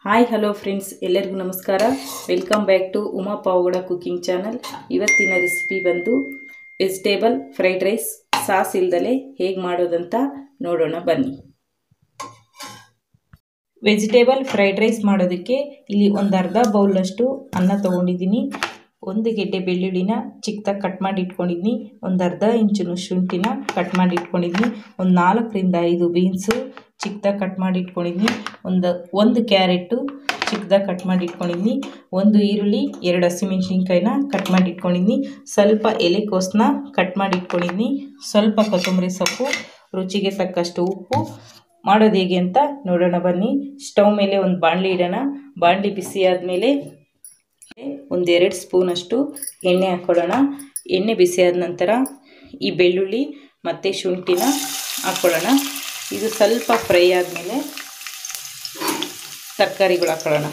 hi hello friends ಎಲ್ಲರಿಗೂ ನಮಸ್ಕಾರ welcome back to Uma Pavagada cooking channel ಇವತ್ತಿನ ರೆಸಿಪಿ ಬಂದು ವೆಜಿಟೇಬಲ್ ಫ್ರೈಡ್ ರೈಸ್ ಸಾಸ್ ಇಲ್ದಲೆ ಹೇಗೆ ಮಾಡೋದಂತ ನೋಡೋಣ ಬನ್ನಿ ವೆಜಿಟೇಬಲ್ ಫ್ರೈಡ್ ರೈಸ್ ಮಾಡೋದಕ್ಕೆ ಇಲ್ಲಿ ಒಂದು ಅರ್ಧ ಬೌಲಷ್ಟು ಅನ್ನ ತೊಗೊಂಡಿದ್ದೀನಿ ಒಂದು ಗೆಡ್ಡೆ ಬೆಳ್ಳುಳ್ಳಿನ ಚಿಕ್ಕದಾಗಿ ಕಟ್ ಮಾಡಿ ಇಟ್ಕೊಂಡಿದ್ದೀನಿ ಒಂದು ಅರ್ಧ ಇಂಚು ಶುಂಠಿನ ಕಟ್ ಮಾಡಿ ಇಟ್ಕೊಂಡಿದ್ದೀನಿ ಒಂದು ನಾಲ್ಕರಿಂದ ಐದು ಬೀನ್ಸು ಚಿಕ್ಕದಾಗಿ ಕಟ್ ಮಾಡಿ ಇಟ್ಕೊಂಡಿದ್ದೀನಿ ಒಂದು ಒಂದು ಕ್ಯಾರೆಟು ಚಿಕ್ಕದಾಗಿ ಕಟ್ ಮಾಡಿ ಇಟ್ಕೊಂಡಿದ್ದೀನಿ ಒಂದು ಈರುಳ್ಳಿ ಎರಡು ಹಸಿಮೆಣ್ಸಿನ್ಕಾಯಿನ ಕಟ್ ಮಾಡಿ ಇಟ್ಕೊಂಡಿದ್ದೀನಿ ಸ್ವಲ್ಪ ಎಲೆಕೋಸನ್ನ ಕಟ್ ಮಾಡಿ ಇಟ್ಕೊಂಡಿದ್ದೀನಿ ಸ್ವಲ್ಪ ಕೊತ್ತಂಬರಿ ಸೊಪ್ಪು ರುಚಿಗೆ ತಕ್ಕಷ್ಟು ಉಪ್ಪು ಮಾಡೋದು ಹೇಗೆ ಅಂತ ನೋಡೋಣ ಬನ್ನಿ ಸ್ಟವ್ ಮೇಲೆ ಒಂದು ಬಾಣಲಿ ಇಡೋಣ ಬಾಣಲಿ ಬಿಸಿ ಆದಮೇಲೆ ಒಂದೆರಡು ಸ್ಪೂನಷ್ಟು ಎಣ್ಣೆ ಹಾಕ್ಕೊಳ್ಳೋಣ ಎಣ್ಣೆ ಬಿಸಿ ಆದ ನಂತರ ಈ ಬೆಳ್ಳುಳ್ಳಿ ಮತ್ತು ಶುಂಠಿನ ಹಾಕ್ಕೊಳ್ಳೋಣ ಇದು ಸ್ವಲ್ಪ ಫ್ರೈ ಆದಮೇಲೆ ತರಕಾರಿಗಳು ಹಾಕ್ಕೊಳ್ಳೋಣ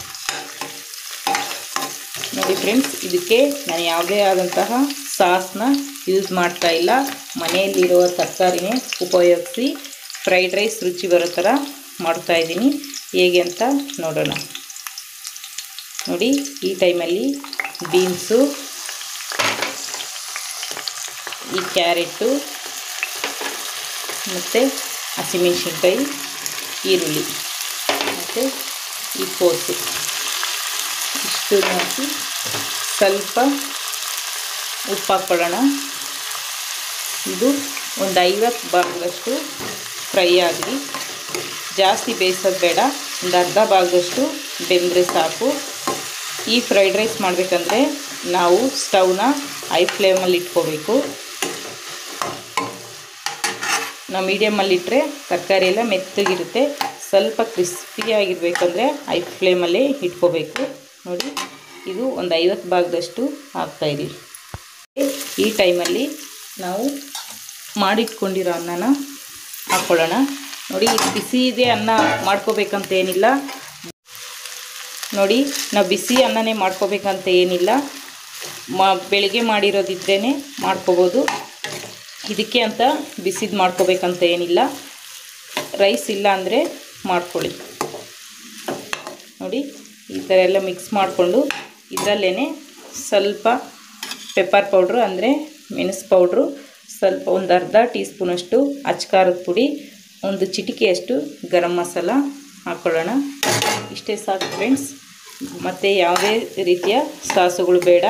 ನೋಡಿ ಫ್ರೆಂಡ್ಸ್ ಇದಕ್ಕೆ ನಾನು ಯಾವುದೇ ಆದಂತಹ ಸಾಸ್ನ ಯೂಸ್ ಮಾಡ್ತಾ ಇಲ್ಲ ಮನೆಯಲ್ಲಿರುವ ತರಕಾರಿನೇ ಉಪಯೋಗಿಸಿ ಫ್ರೈಡ್ ರೈಸ್ ರುಚಿ ಬರೋ ಥರ ಮಾಡ್ತಾಯಿದ್ದೀನಿ ಹೇಗೆ ಅಂತ ನೋಡೋಣ ನೋಡಿ ಈ ಟೈಮಲ್ಲಿ ಬೀನ್ಸು ಈ ಕ್ಯಾರೆಟು ಮತ್ತು ಹಸಿಮೆಣ್ಸಿನ್ಕಾಯಿ ಈರುಳ್ಳಿ ಮತ್ತು ಈ ಕೋಸು ಇಷ್ಟು ಹಾಕಿ ಸ್ವಲ್ಪ ಉಪ್ಪು ಹಾಕ್ಕೊಳ್ಳೋಣ ಇದು ಒಂದು ಐವತ್ತು ಭಾಗದಷ್ಟು ಫ್ರೈ ಆಗಲಿ ಜಾಸ್ತಿ ಬೇಯಿಸೋದು ಬೇಡ ಒಂದು ಅರ್ಧ ಭಾಗದಷ್ಟು ಬೆಂದರೆ ಸಾಕು ಈ ಫ್ರೈಡ್ ರೈಸ್ ಮಾಡಬೇಕಂದ್ರೆ ನಾವು ಸ್ಟವ್ನ ಐ ಫ್ಲೇಮಲ್ಲಿ ಇಟ್ಕೋಬೇಕು ನಾವು ಮೀಡಿಯಮಲ್ಲಿಟ್ಟರೆ ತರಕಾರಿ ಎಲ್ಲ ಮೆತ್ತಗಿರುತ್ತೆ ಸ್ವಲ್ಪ ಕ್ರಿಸ್ಪಿಯಾಗಿರ್ಬೇಕಂದ್ರೆ ಐ ಫ್ಲೇಮಲ್ಲೇ ಇಟ್ಕೋಬೇಕು ನೋಡಿ ಇದು ಒಂದು ಐವತ್ತು ಭಾಗದಷ್ಟು ಹಾಕ್ತಾಯಿರಿ ಈ ಟೈಮಲ್ಲಿ ನಾವು ಮಾಡಿಟ್ಕೊಂಡಿರೋ ಅನ್ನನ ಹಾಕ್ಕೊಳ್ಳೋಣ ನೋಡಿ ಇದು ಬಿಸಿ ಇದೆ ಅನ್ನ ಮಾಡ್ಕೋಬೇಕಂತ ಏನಿಲ್ಲ ನೋಡಿ ನಾವು ಬಿಸಿ ಅನ್ನನೇ ಮಾಡ್ಕೋಬೇಕಂತ ಏನಿಲ್ಲ ಮಾ ಬೆಳಿಗ್ಗೆ ಮಾಡಿರೋದಿದ್ರೇ ಮಾಡ್ಕೋಬೋದು ಇದಕ್ಕೆ ಅಂತ ಬಿಸಿದು ಮಾಡ್ಕೋಬೇಕಂತ ಏನಿಲ್ಲ ರೈಸ್ ಇಲ್ಲ ಅಂದರೆ ಮಾಡ್ಕೊಳ್ಳಿ ನೋಡಿ ಈ ಥರ ಎಲ್ಲ ಮಿಕ್ಸ್ ಮಾಡಿಕೊಂಡು ಇದರಲ್ಲೇ ಸ್ವಲ್ಪ ಪೆಪ್ಪರ್ ಪೌಡ್ರು ಅಂದರೆ ಮೆಣಸು ಪೌಡ್ರು ಸ್ವಲ್ಪ ಒಂದು ಅರ್ಧ ಟೀ ಸ್ಪೂನಷ್ಟು ಅಚ್ಕಾರದ ಪುಡಿ ಒಂದು ಚಿಟಿಕೆಯಷ್ಟು ಗರಂ ಮಸಾಲ ಹಾಕ್ಕೊಳ್ಳೋಣ ಇಷ್ಟೇ ಸಾಕು ಫ್ರೆಂಡ್ಸ್ ಮತ್ತು ಯಾವುದೇ ರೀತಿಯ ಸಾಸುಗಳು ಬೇಡ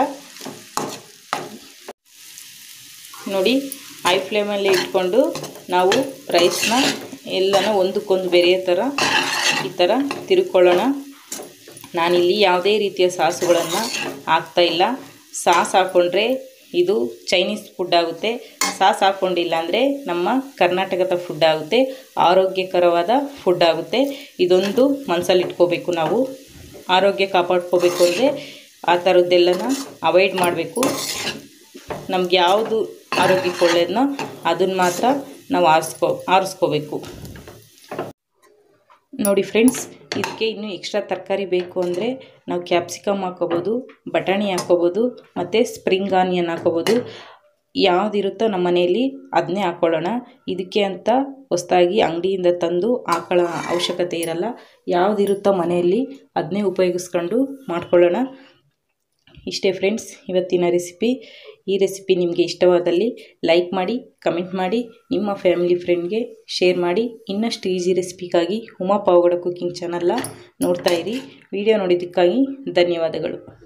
ನೋಡಿ ಐ ಫ್ಲೇಮಲ್ಲಿ ಇಟ್ಕೊಂಡು ನಾವು ರೈಸ್ನ ಎಲ್ಲನ ಒಂದಕ್ಕೊಂದು ಬೆರೆಯೋ ಥರ ಈ ಥರ ತಿರುಕೊಳ್ಳೋಣ ನಾನಿಲ್ಲಿ ಯಾವುದೇ ರೀತಿಯ ಸಾಸುಗಳನ್ನು ಹಾಕ್ತಾಯಿಲ್ಲ ಸಾಸ್ ಹಾಕ್ಕೊಂಡ್ರೆ ಇದು ಚೈನೀಸ್ ಫುಡ್ ಆಗುತ್ತೆ ಸಾಸ್ ಹಾಕ್ಕೊಂಡಿಲ್ಲ ಅಂದರೆ ನಮ್ಮ ಕರ್ನಾಟಕದ ಫುಡ್ ಆಗುತ್ತೆ ಆರೋಗ್ಯಕರವಾದ ಫುಡ್ ಆಗುತ್ತೆ ಇದೊಂದು ಮನಸ್ಸಲ್ಲಿ ಇಟ್ಕೋಬೇಕು ನಾವು ಆರೋಗ್ಯ ಕಾಪಾಡ್ಕೋಬೇಕು ಅಂದರೆ ಆ ಥರದ್ದೆಲ್ಲನ ಅವಾಯ್ಡ್ ಮಾಡಬೇಕು ನಮ್ಗೆ ಯಾವುದು ಆರೋಗ್ಯಕ್ಕೆ ಒಳ್ಳೆಯದನ್ನೋ ಅದನ್ನು ಮಾತ್ರ ನಾವು ಆರಿಸ್ಕೊ ಆರಿಸ್ಕೋಬೇಕು ನೋಡಿ ಫ್ರೆಂಡ್ಸ್ ಇದಕ್ಕೆ ಇನ್ನೂ ಎಕ್ಸ್ಟ್ರಾ ತರಕಾರಿ ಬೇಕು ಅಂದರೆ ನಾವು ಕ್ಯಾಪ್ಸಿಕಮ್ ಹಾಕೋಬೋದು ಬಟಾಣಿ ಹಾಕೋಬೋದು ಮತ್ತು ಸ್ಪ್ರಿಂಗ್ ಆನಿಯನ್ ಹಾಕೋಬೋದು ಯಾವುದಿರುತ್ತೋ ನಮ್ಮ ಮನೆಯಲ್ಲಿ ಅದನ್ನೇ ಹಾಕ್ಕೊಳ್ಳೋಣ ಇದಕ್ಕೆ ಅಂತ ಹೊಸ್ದಾಗಿ ಅಂಗಡಿಯಿಂದ ತಂದು ಹಾಕೊಳ್ಳೋ ಅವಶ್ಯಕತೆ ಇರಲ್ಲ ಯಾವುದಿರುತ್ತೋ ಮನೆಯಲ್ಲಿ ಅದನ್ನೇ ಉಪಯೋಗಿಸ್ಕೊಂಡು ಮಾಡ್ಕೊಳ್ಳೋಣ ಇಷ್ಟೇ ಫ್ರೆಂಡ್ಸ್ ಇವತ್ತಿನ ರೆಸಿಪಿ ಈ ರೆಸಿಪಿ ನಿಮಗೆ ಇಷ್ಟವಾದಲ್ಲಿ ಲೈಕ್ ಮಾಡಿ ಕಮೆಂಟ್ ಮಾಡಿ ನಿಮ್ಮ ಫ್ಯಾಮಿಲಿ ಫ್ರೆಂಡ್ಗೆ ಶೇರ್ ಮಾಡಿ ಇನ್ನಷ್ಟು ಈಸಿ ರೆಸಿಪಿಗಾಗಿ ಉಮಾ ಪಾವಗಡ ಕುಕಿಂಗ್ ಚಾನಲ್ನ ನೋಡ್ತಾ ಇರಿ ವಿಡಿಯೋ ನೋಡಿದ್ದಕ್ಕಾಗಿ ಧನ್ಯವಾದಗಳು